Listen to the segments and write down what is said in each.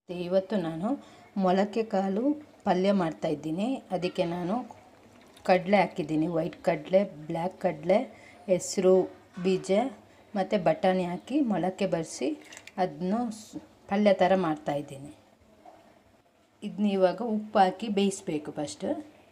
ಇವತ್ತು ನಾನು ಮೊಳಕೆ ಕಾಳು ಪಲ್ಯ ಮಾಡ್ತಾಯಿದ್ದೀನಿ ಅದಕ್ಕೆ ನಾನು ಕಡಲೆ ಹಾಕಿದ್ದೀನಿ ವೈಟ್ ಕಡಲೆ ಬ್ಲ್ಯಾಕ್ ಕಡಲೆ ಹೆಸ್ರು ಬೀಜ ಮತ್ತು ಬಟಾಣಿ ಹಾಕಿ ಮೊಳಕೆ ಬರಿಸಿ ಅದನ್ನು ಪಲ್ಯ ಥರ ಮಾಡ್ತಾಯಿದ್ದೀನಿ ಇದನ್ನ ಇವಾಗ ಉಪ್ಪು ಹಾಕಿ ಬೇಯಿಸ್ಬೇಕು ಫಸ್ಟು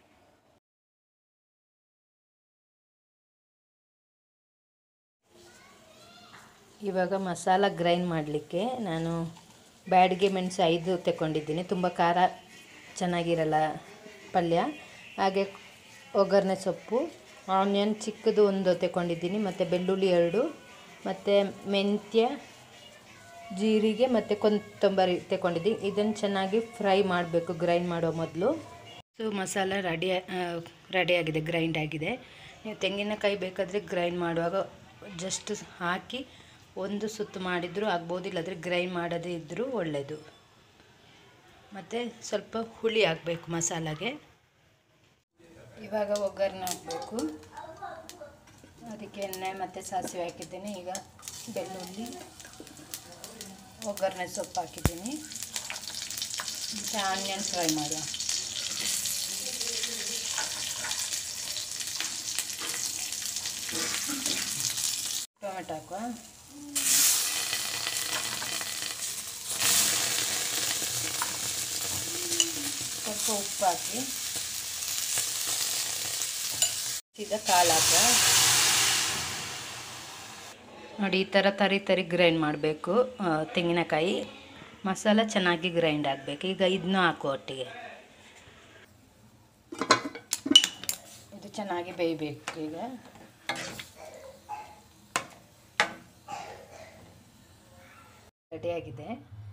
ಇವಾಗ ಮಸಾಲ ಗ್ರೈಂಡ್ ಮಾಡಲಿಕ್ಕೆ ನಾನು ಬ್ಯಾಡಿಗೆ ಮೆಣಸು ಐದು ತಗೊಂಡಿದ್ದೀನಿ ತುಂಬ ಖಾರ ಚೆನ್ನಾಗಿರಲ್ಲ ಪಲ್ಯ ಹಾಗೆ ಒಗ್ಗರಣೆ ಸೊಪ್ಪು ಆನಿಯನ್ ಚಿಕ್ಕದು ಒಂದು ತಗೊಂಡಿದ್ದೀನಿ ಮತ್ತು ಬೆಳ್ಳುಳ್ಳಿ ಎರಡು ಮತ್ತು ಮೆಂತ್ಯ ಜೀರಿಗೆ ಮತ್ತು ಕೊತ್ತಂಬರಿ ತಗೊಂಡಿದ್ದೀನಿ ಇದನ್ನು ಚೆನ್ನಾಗಿ ಫ್ರೈ ಮಾಡಬೇಕು ಗ್ರೈಂಡ್ ಮಾಡೋ ಮೊದಲು ಸೊ ಮಸಾಲ ರೆಡಿ ರೆಡಿಯಾಗಿದೆ ಗ್ರೈಂಡ್ ಆಗಿದೆ ನೀವು ತೆಂಗಿನಕಾಯಿ ಬೇಕಾದರೆ ಗ್ರೈಂಡ್ ಮಾಡುವಾಗ ಜಸ್ಟ್ ಹಾಕಿ ಒಂದು ಸುತ್ತು ಮಾಡಿದರೂ ಆಗ್ಬೋದು ಇಲ್ಲಾಂದರೆ ಗ್ರೈಂಡ್ ಮಾಡದೇ ಇದ್ದರೂ ಒಳ್ಳೆಯದು ಮತ್ತು ಸ್ವಲ್ಪ ಹುಳಿ ಹಾಕಬೇಕು ಮಸಾಲಾಗೆ ಇವಾಗ ಒಗ್ಗರಣೆ ಹಾಕಬೇಕು ಅದಕ್ಕೆ ಎಣ್ಣೆ ಮತ್ತು ಸಾಸಿವೆ ಹಾಕಿದ್ದೀನಿ ಈಗ ಬೆಳ್ಳುಳ್ಳಿ ಒಗ್ಗರಣೆ ಸೊಪ್ಪು ಹಾಕಿದ್ದೀನಿ ಮತ್ತು ಆನಿಯನ್ ಫ್ರೈ ಮಾಡುವ ಟೊಮೆಟೊ ಹಾಕುವ ಸ್ವಲ್ಪ ಉಪ್ಪು ಹಾಕಿ ಸೀದಾ ಕಾಳು ಹಾಕುವ ನೋಡಿ ಈ ಥರ ತರಿ ತರಿ ಗ್ರೈಂಡ್ ಮಾಡಬೇಕು ತೆಂಗಿನಕಾಯಿ ಮಸಾಲ ಚೆನ್ನಾಗಿ ಗ್ರೈಂಡ್ ಆಗಬೇಕು ಈಗ ಇದನ್ನೂ ಹಾಕು ಒಟ್ಟಿಗೆ ಇದು ಚೆನ್ನಾಗಿ ಬೇಯಬೇಕು ಈಗ ರೆಡಿಯಾಗಿದೆ